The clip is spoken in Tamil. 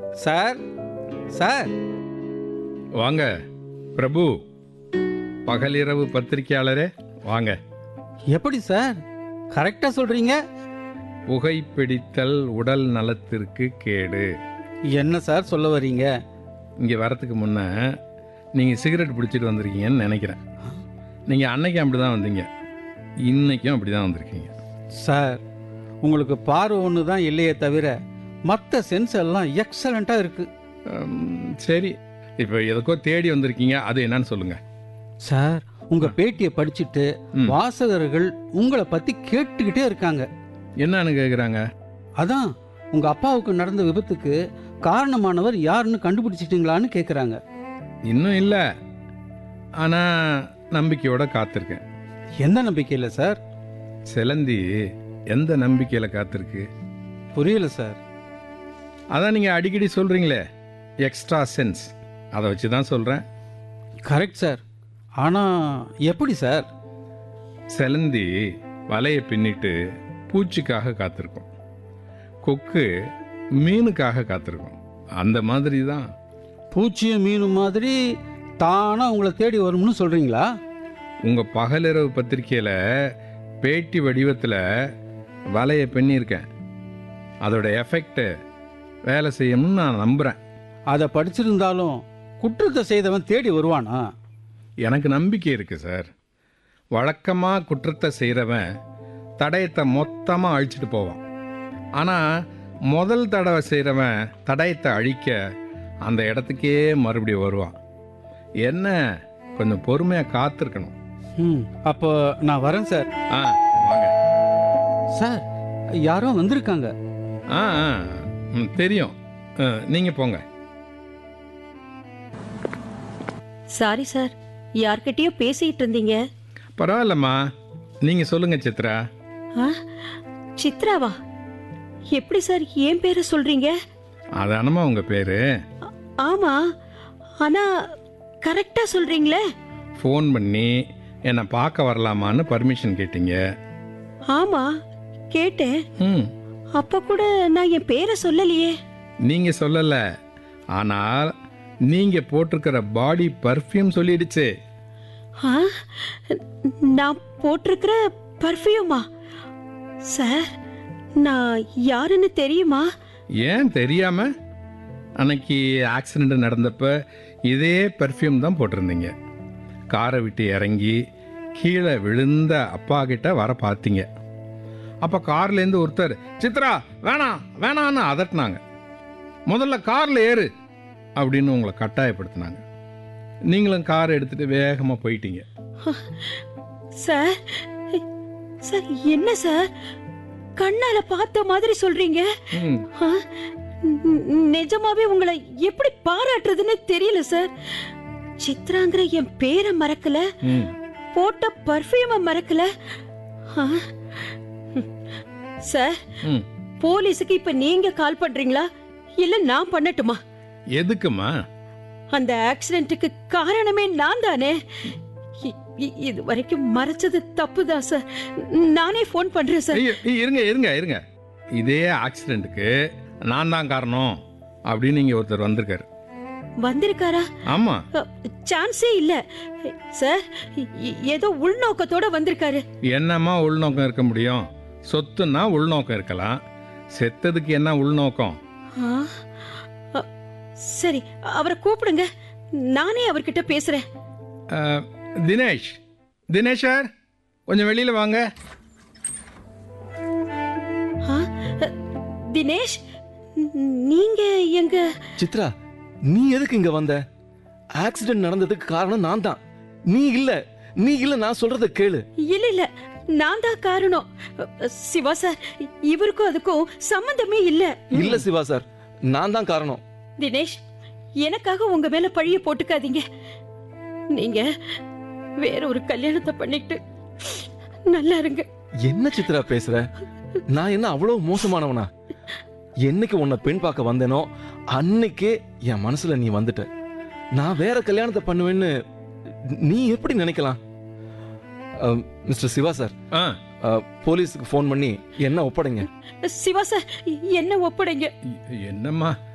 சார் சார் வாங்க பிரபு பகலிரவு பத்திரிக்கையாளரே வாங்க எப்படி சார் கரெக்டாக சொல்கிறீங்க புகைப்பிடித்தல் உடல் நலத்திற்கு கேடு என்ன சார் சொல்ல வர்றீங்க இங்கே வரத்துக்கு முன்ன நீங்கள் சிகரெட் பிடிச்சிட்டு வந்திருக்கீங்கன்னு நினைக்கிறேன் நீங்கள் அன்னைக்கும் அப்படி தான் வந்தீங்க இன்னைக்கும் அப்படி தான் வந்திருக்கீங்க சார் உங்களுக்கு பார்வை ஒன்று தான் இல்லையே தவிர மற்ற சென்ஸ் எல்லாம் எக்ஸலண்ட்டாக இருக்குது உம், சரி இப்போ எதுக்கோ தேடி வந்திருக்கீங்க அது என்னன்னு சொல்லுங்கள் சார் உங்கள் பேட்டியை படிச்சுட்டு ம். வாசகர்கள் உங்களை பற்றி கேட்டுக்கிட்டே இருக்காங்க என்னன்னு கேட்குறாங்க அதான் உங்கள் அப்பாவுக்கு நடந்த விபத்துக்கு காரணமானவர் யாருன்னு கண்டுபிடிச்சிட்டீங்களான்னு கேட்குறாங்க இன்னும் இல்லை ஆனால் நம்பிக்கையோட காத்திருக்கேன் எந்த நம்பிக்கையில் சார் சிலந்தி எந்த நம்பிக்கையில் காத்திருக்கு புரியல சார் அதான் நீங்கள் அடிக்கடி சொல்கிறீங்களே எக்ஸ்ட்ரா சென்ஸ் அதை வச்சு தான் சொல்கிறேன் கரெக்ட் சார் ஆனால் எப்படி சார் சிலந்தி வலையை பின்னிட்டு பூச்சிக்காக காத்திருக்கும் கொக்கு மீனுக்காக காத்திருக்கும் அந்த மாதிரி தான் பூச்சியும் மீனும் மாதிரி தானாக உங்களை தேடி வரும்னு சொல்கிறீங்களா உங்கள் பகலிரவு பத்திரிக்கையில் பேட்டி வடிவத்தில் வலையை பின்னியிருக்கேன் அதோட எஃபெக்ட் வேலை செய்யணும்னு நான் நம்புகிறேன் அதை படிச்சிருந்தாலும் குற்றத்தை செய்தவன் தேடி வருவானா எனக்கு நம்பிக்கை இருக்குது சார் வழக்கமாக குற்றத்தை செய்கிறவன் தடயத்தை மொத்தமாக அழிச்சிட்டு போவான் ஆனால் முதல் தடவை செய்கிறவன் தடயத்தை அழிக்க அந்த இடத்துக்கே மறுபடியும் வருவான் என்ன கொஞ்சம் பொறுமையாக காத்திருக்கணும் ம் அப்போ நான் வரேன் சார் ஆ வாங்க சார் யாரோ வந்திருக்காங்க ஆ ஆ ம், தெரியும் நீங்கள் போங்க சாரி சார் யார்கிட்டயோ பேசிட்டு இருந்தீங்க பரவாயில்லம்மா நீங்கள் சொல்லுங்கள் சித்ரா ஆ? சித்ராவா எப்படி சார் என் பேரை சொல்றீங்க அதானம்மா உங்கள் பேர் ஆ- ஆமா ஆனா கரெக்டா சொல்றீங்களே ஃபோன் பண்ணி என்னை பார்க்க வரலாமான்னு பர்மிஷன் கேட்டீங்க ஆமா கேட்டேன் ம் அப்ப கூட நான் என் பேரை சொல்லலையே நீங்க சொல்லல ஆனால் நீங்க போட்டிருக்கிற பாடி பர்ஃப்யூம் சொல்லிடுச்சு ஆ? நான் போட்டிருக்கிற பர்ஃப்யூமா சார் நான் யாருன்னு தெரியுமா ஏன் தெரியாம அன்னைக்கு ஆக்சிடென்ட் நடந்தப்ப இதே பர்ஃப்யூம் தான் போட்டிருந்தீங்க காரை விட்டு இறங்கி கீழே விழுந்த அப்பா கிட்ட வர பார்த்தீங்க அப்ப கார்லேருந்து ஒருத்தர் சித்ரா வேணாம் வேணான்னு அதட்டினாங்க முதல்ல கார்ல ஏறு அப்படின்னு உங்களை கட்டாயப்படுத்தினாங்க நீங்களும் காரை எடுத்துட்டு வேகமா போயிட்டீங்க சார் சார் என்ன சார் கண்ணால பார்த்த மாதிரி சொல்றீங்க ம் ஆ? ந- நிஜமாவே உங்களை எப்படி பாராட்டுறதுன்னு தெரியல சார் சித்ராங்கிற என் பேரை மறக்கல ம் போட்ட பர்ஃபியூமை மறக்கல ஆ? சார் ம் போலீஸுக்கு இப்ப நீங்க கால் பண்றீங்களா இல்ல நான் பண்ணட்டுமா எதுக்குமா அந்த ஆக்சிடென்ட்டுக்கு காரணமே நான் தானே இ- இ- இது வரைக்கும் மறைச்சது தப்புதான் சார் நானே ஃபோன் பண்றேன் சார் ஐயோ, ஐயோ, இருங்க இருங்க இருங்க இதே ஆக்சிடென்ட்டுக்கு நான் தான் காரணம் அப்படின்னு இங்க ஒருத்தர் வந்திருக்காரு வந்திருக்காரா ஆமா சான்ஸே இல்ல சார் இ- ஏதோ உள்நோக்கத்தோட வந்திருக்காரு என்னம்மா உள்நோக்கம் இருக்க முடியும் சொத்துன்னா உள்நோக்கம் இருக்கலாம் செத்ததுக்கு என்ன உள்நோக்கம் ஆ? அ, சரி அவரை கூப்பிடுங்க நானே அவர்கிட்ட பேசுறேன் அஹ், தினேஷ் தினேஷ் சார் கொஞ்சம் வெளியில வாங்க ஆ? அ, தினேஷ் ந- நீங்க எங்க சித்ரா நீ எதுக்கு இங்க வந்த ஆக்சிடென்ட் நடந்ததுக்கு காரணம் நான் தான் நீ இல்ல நீ இல்ல நான் சொல்றத கேளு இல்ல இல்ல நான் தான் காரணம் அ, சிவா சார் இவருக்கும் அதுக்கும் சம்பந்தமே இல்ல இல்ல சிவா சார் நான் தான் காரணம் தினேஷ் எனக்காக உங்க மேல பழிய போட்டுக்காதீங்க நீங்க வேற ஒரு கல்யாணத்தை பண்ணிட்டு நல்லா இருங்க என்ன சித்ரா பேசுற நான் என்ன அவ்வளவு மோசமானவனா என்னைக்கு உன்னை பெண் பார்க்க வந்தேனோ அன்னைக்கே என் மனசுல நீ வந்துட்ட நான் வேற கல்யாணத்தை பண்ணுவேன்னு நீ எப்படி நினைக்கலாம் அஹ், மிஸ்டர் சிவா சார் ஆ அஹ், போலீஸுக்கு ஃபோன் பண்ணி என்ன ஒப்படைங்க சிவா சார் என்ன ஒப்படைங்க என்னம்மா